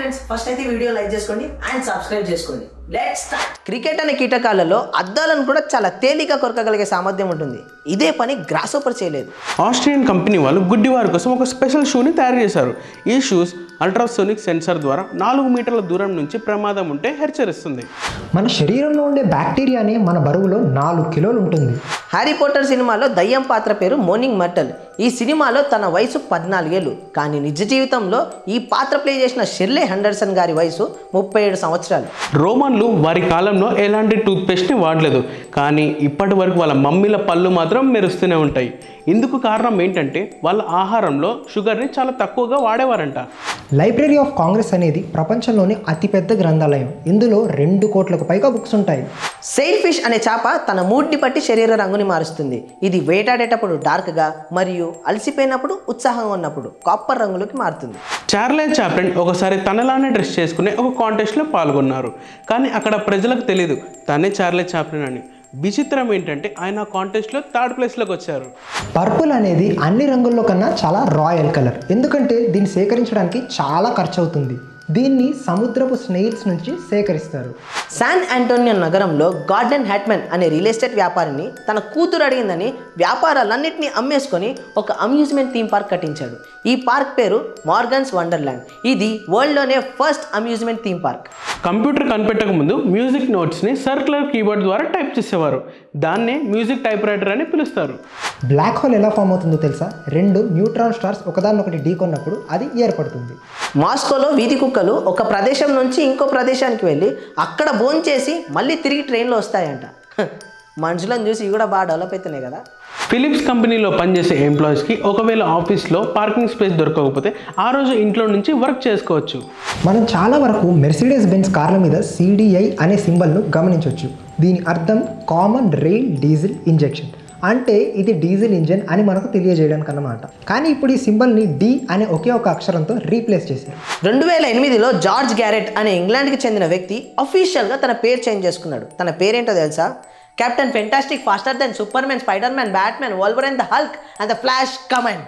friends first అయితే video like చేసుకోండి and subscribe చేసుకోండి లెట్ స్టార్ట్ క్రికెట్ అనే కీటకాలలో అద్దాలను కూడా చాలా తేలిక కొరకగలిగే సామర్థ్యం ఉంటుంది ఇదే పని గ్రాస్ ఓపర్ చేయలేదు ఆస్ట్రియన్ కంపెనీ వాళ్ళు గుడ్డివారి కోసం ఒక స్పెషల్ షూని తయారు చేశారు ఈ షూస్ అల్ట్రాసోనిక్ సెన్సార్ ద్వారా నాలుగు మీటర్ల దూరం నుంచి ప్రమాదం ఉంటే హెచ్చరిస్తుంది మన శరీరంలో ఉండే బ్యాక్టీరియాని మన బరువులో నాలుగు కిలోలు ఉంటుంది హ్యారీ పోటర్ సినిమాలో దయ్యం పాత్ర పేరు మోర్నింగ్ మర్టల్ ఈ సినిమాలో తన వయసు పద్నాలుగేళ్ళు కానీ నిజ జీవితంలో ఈ పాత్ర ప్లే చేసిన షెర్లే హండర్సన్ గారి వయసు ముప్పై ఏడు సంవత్సరాలు రోమన్లు వారి కాలంలో ఎలాంటి టూత్పేస్ట్ని వాడలేదు కానీ ఇప్పటి వరకు వాళ్ళ మమ్మీల పళ్ళు మాత్రం మెరుస్తూనే ఉంటాయి ఇందుకు కారణం ఏంటంటే వాళ్ళ ఆహారంలో షుగర్ని చాలా తక్కువగా వాడేవారంట లైబ్రరీ ఆఫ్ కాంగ్రెస్ అనేది ప్రపంచంలోని అతిపెద్ద గ్రంథాలయం ఇందులో రెండు కోట్లకు పైగా బుక్స్ ఉంటాయి సెయిల్ ఫిష్ అనే చేప తన మూడ్ని బట్టి శరీర రంగుని మారుస్తుంది ఇది వేటాడేటప్పుడు డార్క్గా మరియు అలసిపోయినప్పుడు ఉత్సాహంగా ఉన్నప్పుడు కాపర్ రంగులోకి మారుతుంది చార్లే చాప్లిన్ ఒకసారి తనలానే డ్రెస్ చేసుకునే ఒక కాంటెస్ట్లో పాల్గొన్నారు కానీ అక్కడ ప్రజలకు తెలియదు తనే చార్లే చాప్లిన్ అని విచిత్రం ఏంటంటే ఆయన కాంటెస్ట్లో థర్డ్ ప్లేస్లోకి వచ్చారు పర్పుల్ అనేది అన్ని రంగుల్లో కన్నా చాలా రాయల్ కలర్ ఎందుకంటే దీన్ని సేకరించడానికి చాలా ఖర్చు అవుతుంది దీన్ని సముద్రపు స్నేహిల్స్ నుంచి సేకరిస్తారు శాన్ ఆంటోనియో నగరంలో గార్డెన్ హ్యాట్మెన్ అనే రియల్ ఎస్టేట్ వ్యాపారిని తన కూతురు అడిగిందని వ్యాపారాలన్నింటినీ అమ్మేసుకొని ఒక అమ్యూజ్మెంట్ థీమ్ పార్క్ కట్టించాడు ఈ పార్క్ పేరు మార్గన్స్ వండర్లాండ్ ఇది వరల్డ్లోనే first amusement theme park computer కనిపెట్టక ముందు మ్యూజిక్ నోట్స్ని సర్క్యులర్ కీబోర్డ్ ద్వారా టైప్ చేసేవారు దాన్నే మ్యూజిక్ టైప్ రైటర్ అని పిలుస్తారు బ్లాక్ హోల్ ఎలా ఫామ్ అవుతుందో తెలుసా రెండు న్యూట్రాన్ స్టార్స్ ఒకదాన్నొకటి ఢీకొన్నప్పుడు అది ఏర్పడుతుంది మాస్కోలో వీధి కుక్కలు ఒక ప్రదేశం నుంచి ఇంకో ప్రదేశానికి వెళ్ళి అక్కడ భోంచేసి మళ్ళీ తిరిగి ట్రైన్లో వస్తాయంట హ, మనుషులను చూసి ఇవి కూడా బాగా డెవలప్ అవుతున్నాయి కదా ఫిలిప్స్ కంపెనీలో పనిచేసే ఎంప్లాయీస్కి ఒకవేళ ఆఫీస్లో పార్కింగ్ స్పేస్ దొరకకపోతే ఆ రోజు ఇంట్లో నుంచి వర్క్ చేసుకోవచ్చు మనం చాలా వరకు మెర్సిడెస్ బెన్స్ కార్ల మీద సిడిఐ అనే సింబల్ను గమనించవచ్చు దీని అర్థం కామన్ రైల్ డీజిల్ ఇంజెక్షన్ అంటే ఇది డీజిల్ ఇంజన్ అని మనకు తెలియజేయడానికి అన్నమాట కానీ ఇప్పుడు ఈ సింబల్ని డి అనే ఒకే ఒక అక్షరంతో రీప్లేస్ చేశారు రెండు వేల ఎనిమిదిలో జార్జ్ గ్యారెట్ అనే ఇంగ్లాండ్కి చెందిన వ్యక్తి అఫీషియల్గా తన పేరు చేంజ్ చేసుకున్నాడు తన పేరేంటో తెలుసా captain fantastic faster than Superman Spiderman Batman Wolverine the Hulk and the Flash comment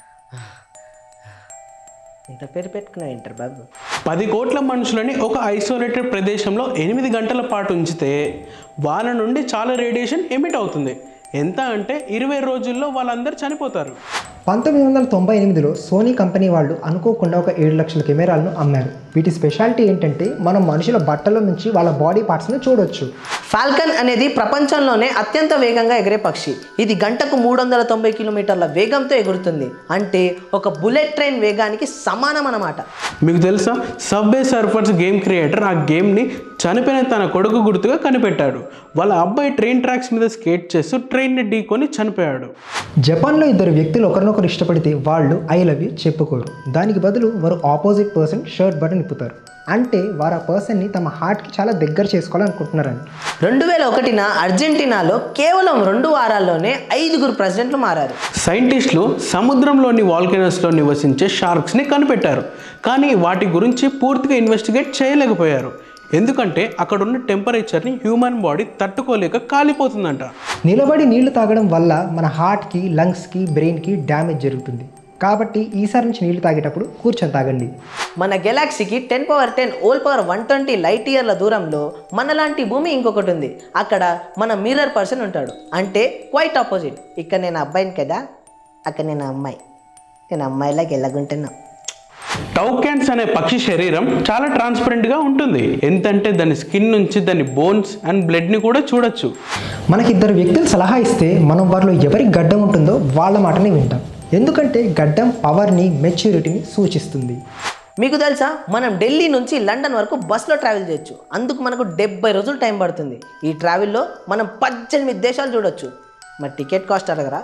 ఇంత పేరు పెట్టుకున్నావు ఏంటారు బాబు పది కోట్ల మనుషులని ఒక ఐసోలేటెడ్ ప్రదేశంలో ఎనిమిది గంటల పాటు ఉంచితే వాళ్ళ నుండి చాలా రేడియేషన్ ఎమిట్ అవుతుంది ఎంత అంటే ఇరవై రోజుల్లో వాళ్ళందరూ చనిపోతారు పంతొమ్మిది వందల తొంభై ఎనిమిదిలో సోనీ కంపెనీ వాళ్ళు అనుకోకుండా ఒక ఏడు లక్షల కెమెరాలను అమ్మారు వీటి స్పెషాలిటీ ఏంటంటే మనం మనుషుల బట్టల నుంచి వాళ్ళ బాడీ పార్ట్స్ని చూడొచ్చు ఫాల్కన్ అనేది ప్రపంచంలోనే అత్యంత వేగంగా ఎగిరే పక్షి ఇది గంటకు మూడు వందల తొంభై కిలోమీటర్ల వేగంతో ఎగురుతుంది అంటే ఒక బుల్లెట్ ట్రైన్ వేగానికి సమానం అన్నమాట మీకు తెలుసా సబ్వే సర్ఫర్స్ గేమ్ క్రియేటర్ ఆ గేమ్ని చనిపోయిన తన కొడుకు గుర్తుగా కనిపెట్టాడు వాళ్ళ అబ్బాయి ట్రైన్ ట్రాక్స్ మీద స్కేట్ చేస్తూ ట్రైన్ని ఢీకొని చనిపోయాడు జపాన్లో ఇద్దరు వ్యక్తులు ఒకరినొకరు ఇష్టపడితే వాళ్ళు ఐ లవ్ యూ చెప్పుకోరు దానికి బదులు వారు ఆపోజిట్ పర్సన్ షర్ట్ బటన్ ఇప్పుతారు అంటే వారు ఆ పర్సన్ని తమ హార్ట్కి చాలా దగ్గర చేసుకోవాలనుకుంటున్నారని రెండు వేల ఒకటిన అర్జెంటీనాలో కేవలం రెండు వారాల్లోనే ఐదుగురు ప్రెసిడెంట్లు మారారు సైంటిస్టులు సముద్రంలోని వాల్కెనస్లో నివసించే షార్క్స్ని కనిపెట్టారు కానీ వాటి గురించి పూర్తిగా ఇన్వెస్టిగేట్ చేయలేకపోయారు ఎందుకంటే అక్కడున్న టెంపరేచర్ని హ్యూమన్ బాడీ తట్టుకోలేక కాలిపోతుందంట నిలబడి నీళ్లు తాగడం వల్ల మన హార్ట్కి లంగ్స్కి బ్రెయిన్కి డ్యామేజ్ జరుగుతుంది కాబట్టి ఈసారి నుంచి నీళ్లు తాగేటప్పుడు కూర్చొని తాగండి మన గెలాక్సీకి టెన్ పవర్ టెన్ ఓల్ పవర్ వన్ ట్వంటీ లైట్ ఇయర్ల దూరంలో మనలాంటి భూమి ఇంకొకటి ఉంది అక్కడ మన మిర్రర్ పర్సన్ ఉంటాడు అంటే క్వైట్ ఆపోజిట్ ఇక్కడ నేను అబ్బాయిని కదా అక్కడ నేను అమ్మాయి నేను అమ్మాయిలాగా ఎలాగుంటున్నా టౌకాన్స్ అనే పక్షి శరీరం చాలా ట్రాన్స్పరెంట్గా ఉంటుంది ఎంతంటే దాని స్కిన్ నుంచి దాని బోన్స్ అండ్ బ్లడ్ని కూడా చూడొచ్చు మనకి ఇద్దరు వ్యక్తులు సలహా ఇస్తే మనం వారిలో ఎవరికి గడ్డం ఉంటుందో వాళ్ళ మాటని వింటాం ఎందుకంటే గడ్డం పవర్ని మెచ్యూరిటీని సూచిస్తుంది మీకు తెలుసా మనం ఢిల్లీ నుంచి లండన్ వరకు బస్సులో ట్రావెల్ చేయొచ్చు అందుకు మనకు డెబ్బై రోజులు టైం పడుతుంది ఈ ట్రావెల్లో మనం పద్దెనిమిది దేశాలు చూడొచ్చు మరి టికెట్ కాస్ట్ అడగరా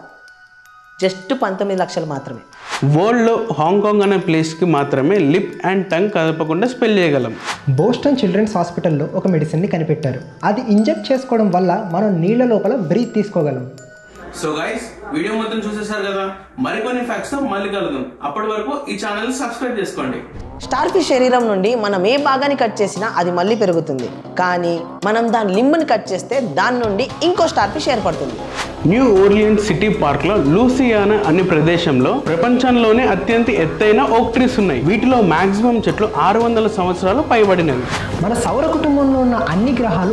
జస్ట్ పంతొమ్మిది లక్షలు మాత్రమే వరల్డ్లో హాంకాంగ్ అనే ప్లేస్కి మాత్రమే లిప్ అండ్ టంగ్ కదపకుండా స్పెల్ చేయగలం బోస్టన్ చిల్డ్రన్స్ హాస్పిటల్లో ఒక మెడిసిన్ని కనిపెట్టారు అది ఇంజెక్ట్ చేసుకోవడం వల్ల మనం నీళ్ళ లోపల బ్రీత్ తీసుకోగలం సో గైస్ వీడియో మొత్తం చూసేసారు కదా మరికొన్ని ఫ్యాక్ట్స్ తో మళ్ళీ కలుద్దాం అప్పటి వరకు ఈ ఛానల్ సబ్స్క్రైబ్ చేసుకోండి స్టార్ ఫిష్ శరీరం నుండి మనం ఏ భాగాన్ని కట్ చేసినా అది మళ్ళీ పెరుగుతుంది కానీ మనం దాని లింబుని కట్ చేస్తే దాని నుండి ఇంకో స్టార్ ఫిష్ ఏర్పడుతుంది న్యూ ఓర్లియన్ సిటీ పార్క్ లో లూసియానా అనే ప్రదేశంలో ప్రపంచంలోనే అత్యంత ఎత్తైన ఓక్ ట్రీస్ ఉన్నాయి వీటిలో మాక్సిమం చెట్లు ఆరు వందల సంవత్సరాలు పైబడినవి మన సౌర కుటుంబంలో ఉన్న అన్ని గ్రహాలు